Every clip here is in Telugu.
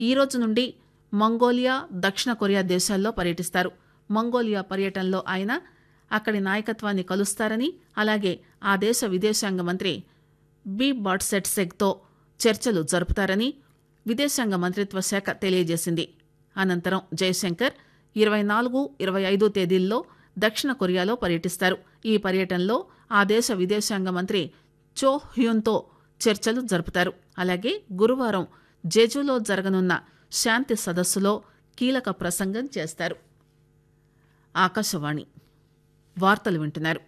ఈ రోజు నుండి మంగోలియా దక్షిణ కొరియా దేశాల్లో పర్యటిస్తారు మంగోలియా పర్యటనలో ఆయన అక్కడి నాయకత్వాన్ని కలుస్తారని అలాగే ఆ దేశ విదేశాంగ మంత్రి బి బాట్సెట్ సెగ్తో చర్చలు జరుపుతారని విదేశాంగ మంత్రిత్వ శాఖ తెలియజేసింది అనంతరం జయశంకర్ ఇరవై నాలుగు ఇరవై ఐదు తేదీల్లో దక్షిణ కొరియాలో పర్యటిస్తారు ఈ పర్యటనలో ఆ దేశ విదేశాంగ మంత్రి చో హ్యూన్తో చర్చలు జరుపుతారు అలాగే గురువారం జెజులో జరగనున్న శాంతి సదస్సులో కీలక ప్రసంగం చేస్తారు ఆకాశవాణి వార్తలు వింటున్నారు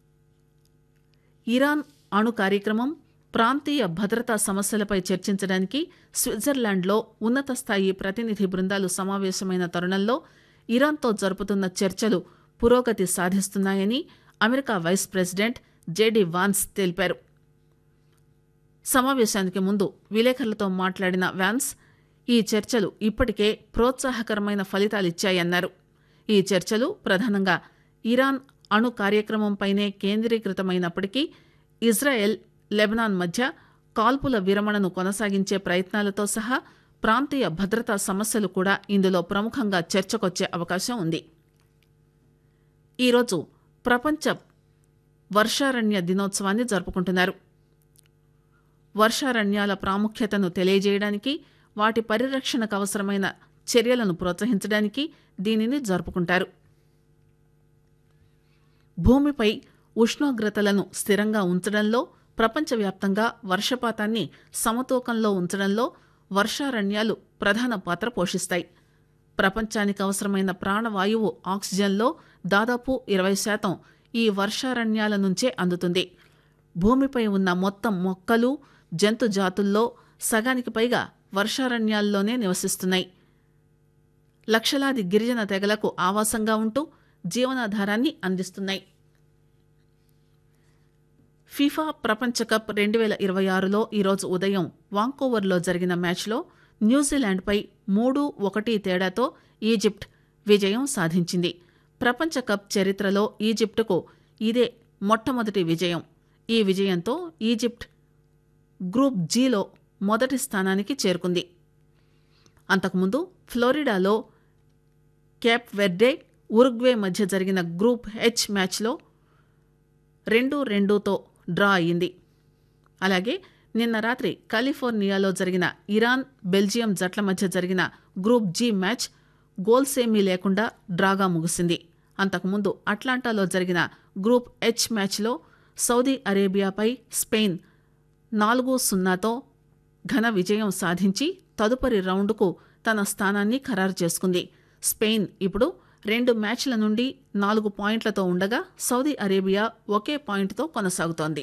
ఇరాన్ అణు కార్యక్రమం ప్రాంతీయ భద్రతా సమస్యలపై చర్చించడానికి స్విట్జర్లాండ్లో ఉన్నత స్థాయి ప్రతినిధి బృందాలు సమావేశమైన తరుణంలో ఇరాన్తో జరుపుతున్న చర్చలు పురోగతి సాధిస్తున్నాయని America vice president JD Vance తెలిపారు సమావేశానికి ముందు విలేకరులతో మాట్లాడిన వ్యాన్స్ ఈ చర్చలు ఇప్పటికే ప్రోత్సాహకరమైన ఫలితాలిచ్చాయన్నారు ఈ చర్చలు ప్రధానంగా ఇరాన్ అణు కార్యక్రమంపైనే కేంద్రీకృతమైనప్పటికీ ఇజ్రాయెల్ లెబనాన్ మధ్య కాల్పుల విరమణను కొనసాగించే ప్రయత్నాలతో సహా ప్రాంతీయ భద్రతా సమస్యలు కూడా ఇందులో ప్రముఖంగా చర్చకొచ్చే అవకాశం ఉంది ఈరోజు ప్రపంచ వర్షారణ్య దినోత్సవాన్ని జరుపుకుంటున్నారు వర్షారణ్యాల ప్రాముఖ్యతను తెలియజేయడానికి వాటి పరిరక్షణకు అవసరమైన చర్యలను ప్రోత్సహించడానికి దీనిని జరుపుకుంటారు భూమిపై ఉష్ణోగ్రతలను స్థిరంగా ఉంచడంలో ప్రపంచవ్యాప్తంగా వర్షపాతాన్ని సమతూకంలో ఉంచడంలో వర్షారణ్యాలు ప్రధాన పాత్ర పోషిస్తాయి ప్రపంచానికి అవసరమైన ప్రాణవాయువు ఆక్సిజన్లో దాదాపు ఇరవై శాతం ఈ వర్షారణ్యాల నుంచే అందుతుంది భూమిపై ఉన్న మొత్తం మొక్కలు జంతు జాతుల్లో సగానికి పైగా వర్షారణ్యాల్లోనే నివసిస్తున్నాయి లక్షలాది గిరిజన తెగలకు ఆవాసంగా ఉంటూ జీవనాధారాన్ని అందిస్తున్నాయి ఫిఫా ప్రపంచ కప్ రెండు వేల ఇరవై ఆరులో ఈరోజు ఉదయం వాంకోవర్లో జరిగిన మ్యాచ్లో న్యూజిలాండ్పై మూడు ఒకటి తేడాతో ఈజిప్ట్ విజయం సాధించింది ప్రపంచ కప్ చరిత్రలో ఈజిప్టుకు ఇదే మొట్టమొదటి విజయం ఈ విజయంతో ఈజిప్ట్ గ్రూప్ జీలో మొదటి స్థానానికి చేరుకుంది అంతకుముందు ఫ్లోరిడాలో క్యాప్ వెర్డే ఉరుగ్వే మధ్య జరిగిన గ్రూప్ హెచ్ మ్యాచ్లో రెండు రెండుతో డ్రా అయింది అలాగే నిన్న రాత్రి కాలిఫోర్నియాలో జరిగిన ఇరాన్ బెల్జియం జట్ల మధ్య జరిగిన గ్రూప్ జీ మ్యాచ్ గోల్స్ ఏమీ లేకుండా డ్రాగా ముగిసింది అంతకుముందు అట్లాంటాలో జరిగిన గ్రూప్ హెచ్ మ్యాచ్లో సౌదీ అరేబియాపై స్పెయిన్ నాలుగు సున్నాతో ఘన విజయం సాధించి తదుపరి రౌండ్కు తన స్థానాన్ని ఖరారు చేసుకుంది స్పెయిన్ ఇప్పుడు రెండు మ్యాచ్ల నుండి నాలుగు పాయింట్లతో ఉండగా సౌదీ అరేబియా ఒకే పాయింట్తో కొనసాగుతోంది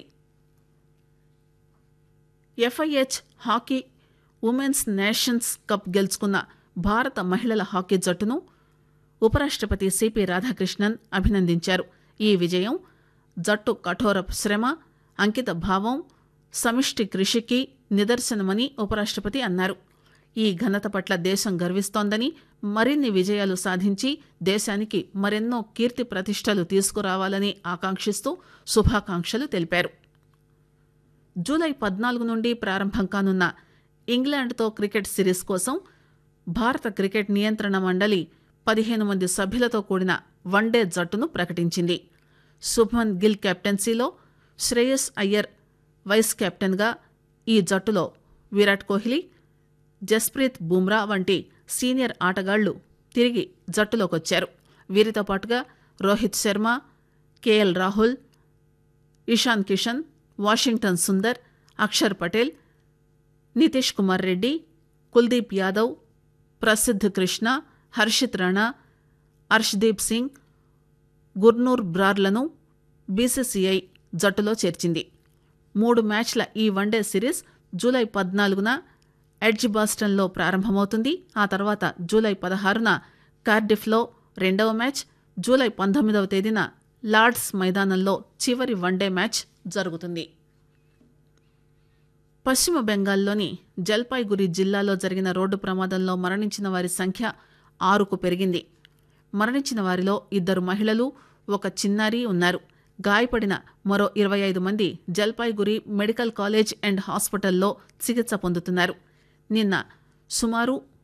FIH hockey women's nations cup గెలుచుకున్న భారత మహిళల హాకీ జట్టును ఉపరాష్ట్రపతి సిపి రాధాకృష్ణన్ అభినందించారు ఈ విజయం జట్టు కఠోర శ్రమ అంకిత భావం సమిష్టి కృషికి నిదర్శనమని ఉపరాష్ట్రపతి అన్నారు ఈ ఘనత పట్ల దేశం గర్విస్తోందని మరిన్ని విజయాలు సాధించి దేశానికి మరెన్నో కీర్తి ప్రతిష్టలు తీసుకురావాలని ఆకాంక్షిస్తూ శుభాకాంక్షలు తెలిపారు జూలై పద్నాలుగు నుండి ప్రారంభం కానున్న ఇంగ్లాండ్తో క్రికెట్ సిరీస్ కోసం భారత క్రికెట్ నియంత్రణ మండలి పదిహేను మంది సభ్యులతో కూడిన వన్డే జట్టును ప్రకటించింది శుభ్మన్ గిల్ కెప్టెన్సీలో శ్రేయస్ అయ్యర్ వైస్ కెప్టెన్గా ఈ జట్టులో విరాట్ కోహ్లీ జస్ప్రీత్ బుమ్రా వంటి సీనియర్ ఆటగాళ్లు తిరిగి జట్టులోకొచ్చారు వీరితో పాటుగా రోహిత్ శర్మ కేఎల్ రాహుల్ ఇషాన్ కిషన్ వాషింగ్టన్ సుందర్ అక్షర్ పటేల్ నితీష్ కుమార్ రెడ్డి కుల్దీప్ యాదవ్ ప్రసిద్ధ్ కృష్ణ హర్షిత్ రాణా హర్ష్దీప్ సింగ్ గుర్నూర్ బ్రార్లను బీసీసీఐ జట్టులో చేర్చింది మూడు మ్యాచ్ల ఈ వన్డే సిరీస్ జూలై పద్నాలుగున ఎడ్జ్ బాస్టన్లో ప్రారంభమవుతుంది ఆ తర్వాత జూలై పదహారున కార్డిఫ్లో రెండవ మ్యాచ్ జూలై పంతొమ్మిదవ తేదీన లార్డ్స్ మైదానంలో చివరి వన్డే మ్యాచ్ జరుగుతుంది పశ్చిమ బెంగాల్లోని జల్పాయ్గురి జిల్లాలో జరిగిన రోడ్డు ప్రమాదంలో మరణించిన వారి సంఖ్య ఆరుకు పెరిగింది మరణించిన వారిలో ఇద్దరు మహిళలు ఒక చిన్నారి ఉన్నారు గాయపడిన మరో ఇరవై ఐదు మంది జల్పాయ్గురి మెడికల్ కాలేజ్ అండ్ హాస్పిటల్లో చికిత్స పొందుతున్నారు నిన్న సుమారు